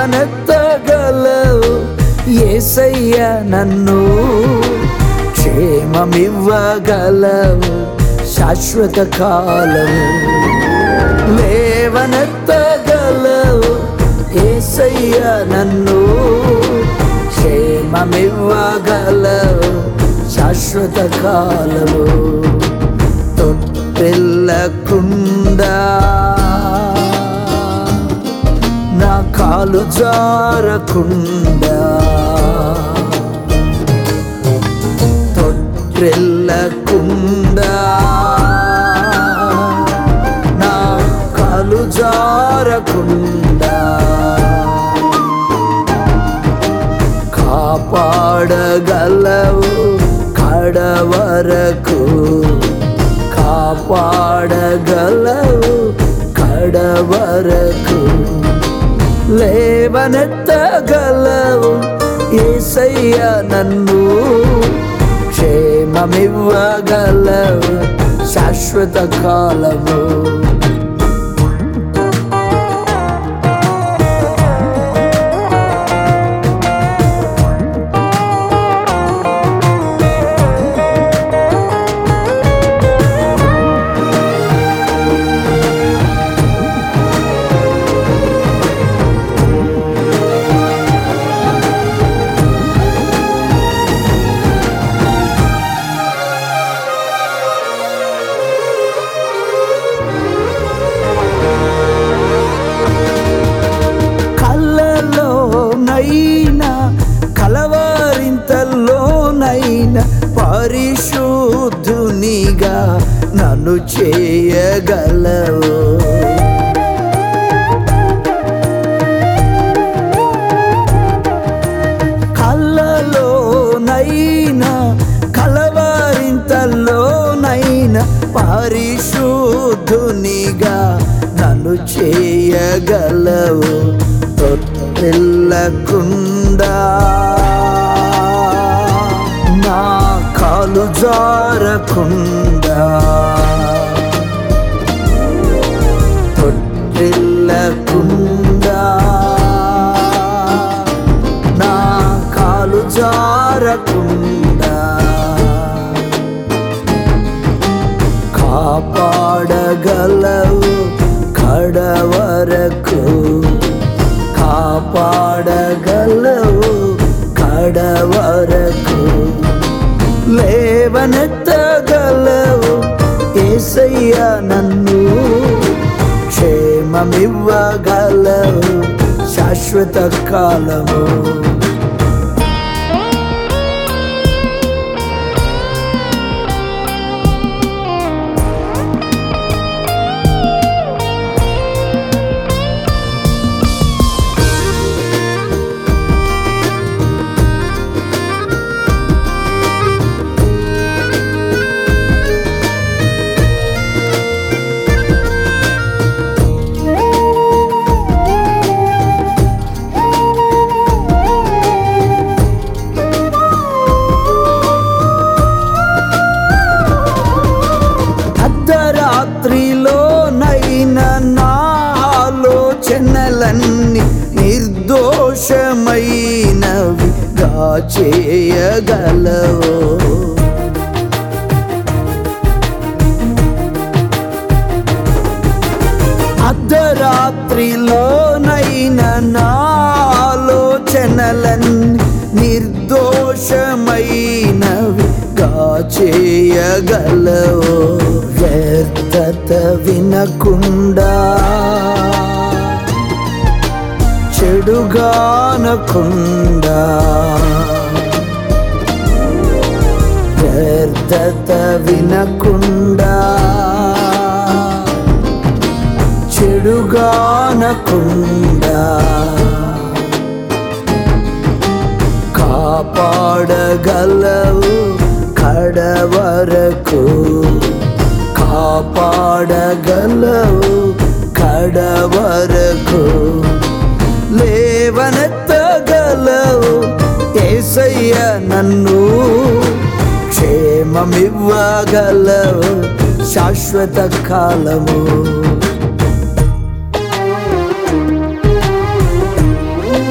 లేవనెత్తగలవు ఏసయ్య నన్ను క్షేమమివ్వగలవు శాశ్వత కాలము లేవనెత్తగలవు ఏసయ్య నన్ను క్షేమమివ్వగలవు శాశ్వత కాలము తొట్టెల్లకుండా నా కాలు జారకుండా తొట్రెల్లకుండా నా కాలు జారకుండా కాపాడగలవు కడవరకు కాపాడగలవు కడవరకు లేవనెత్తగలవు ఏసయ్య నన్ను క్షేమమివ్వగలవు శాశ్వత కాలము కళ్ళలోనైనా కలవరింతల్లోనైనా పరిశుద్ధునిగా నన్ను చేయగలవు కళ్ళలోనైనా కలవరింతల్లోనైనా పరిశుద్ధునిగా నన్ను చేయగలవు తొట్టెల్లకుండా నా కాలు జారకుండా తొట్టెల్లకుండా నా కాలు జారకుండా కాపాడగలవు కడవరకు కాపాడగలవు కడవరకు లేవనెత్తగలవు ఏసయ్య నన్ను క్షేమమివ్వగలవు శాశ్వత కాలము అర్ధరాత్రిలో నైనా నా ఆలోచనలన్నీ నిర్దోషమైనవిగా చేయగలవు అర్ధరాత్రిలో నైనా నా ఆలోచనలన్నీ నిర్దోషమైనవిగా చేయగలవు వ్యర్థత వినకుండా చెడుగానకుండా వ్యర్థత వినకుండా చెడుగానకుండా కాపాడగలవు కడవరకు కాపాడగలవు కడవరకు లేవనెత్తగలవు ఏసయ్య నన్ను క్షేమమివ్వగలవు శాశ్వత కాలము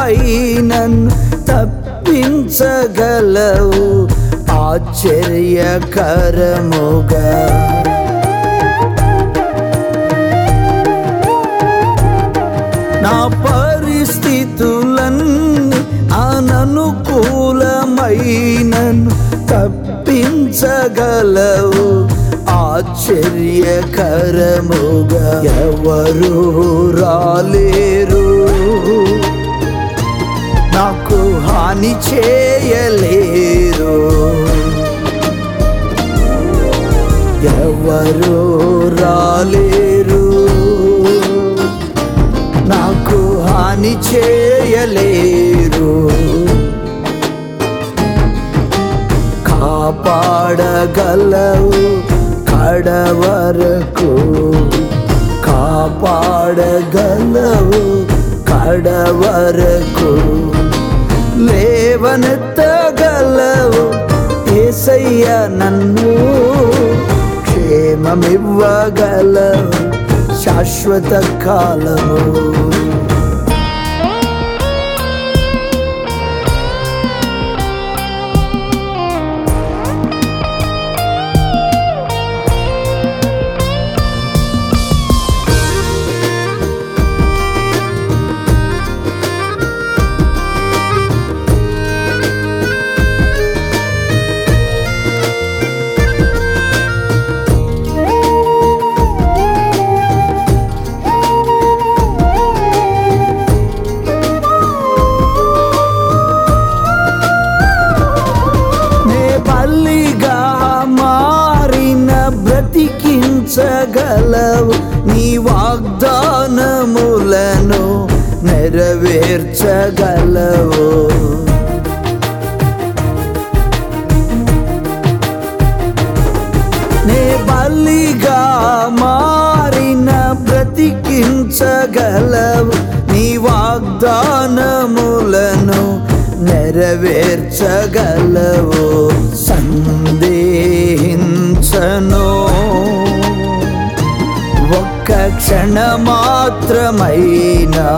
నన్ను తప్పించగలవు ఆశ్చర్యకరముగా నా పరిస్థితులన్నీ అననుకూలమైనను తప్పించగలవు ఆశ్చర్యకరముగా ఎవరు రాలేరు నాకు హాని చేయలేరు ఎవరు రాలేరు నాకు హాని చేయలేరు కాపాడగలవు కడవరకు కాపాడగలవు కడవరకు లేవనెత్తగలవు ఏసయ్య నన్ను క్షేమమివ్వగలవు శాశ్వత కాలము నే బల్లిగా మారిన బ్రతికించగలవు నీ వాగ్దానములను నెరవేర్చగలవు నే బల్లిగా మారిన బ్రతికించగలవు నీ వాగ్దానములను నెరవేర్చగలవు సందేహించను ఒక్క క్షణమాత్రమైనా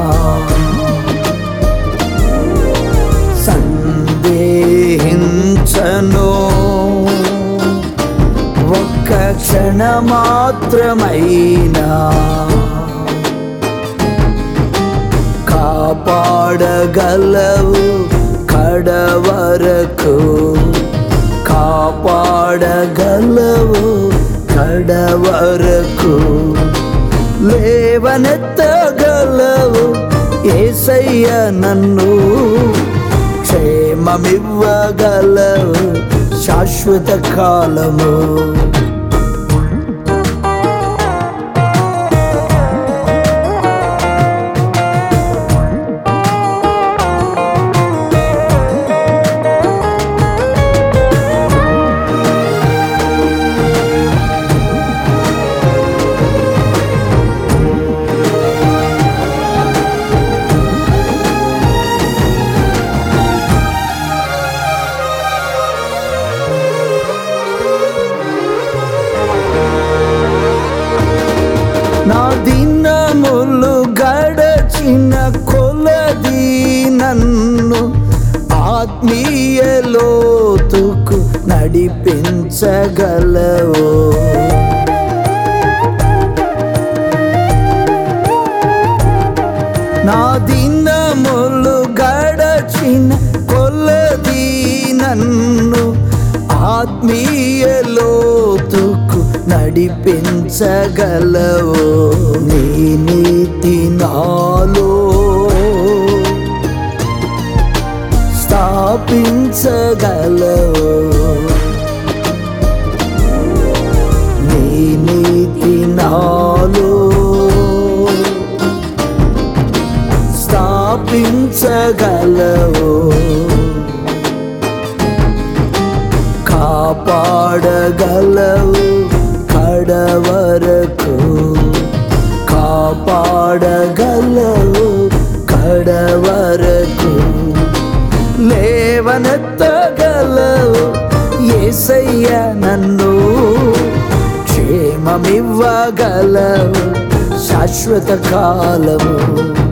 సందేహించను ఒక్క క్షణమాత్రమైనా కాపాడగలవు కడవరకు కాపాడగలవు కడవరకు లేవనెత్తగలవు ఏసయ్య నన్ను క్షేమమివ్వగలవు శాశ్వత కాలము నా దినములు గడచిన కొలది నన్ను ఆత్మీయ లోతుకు నడిపించగలవు నా దినములు గడచిన కొలది నన్ను ఆత్మీయ లోతుకు నడిపించగలవు నీ నీతి నాలో స్థాపించగలవు నీ నీతి నాలో స్థాపించగలవు కాపాడగలవు కడవరకు కాపాడగలవు కడవరకు లేవనెత్తగలవు ఏసయ్య నన్ను క్షేమమివ్వగలవు శాశ్వత కాలము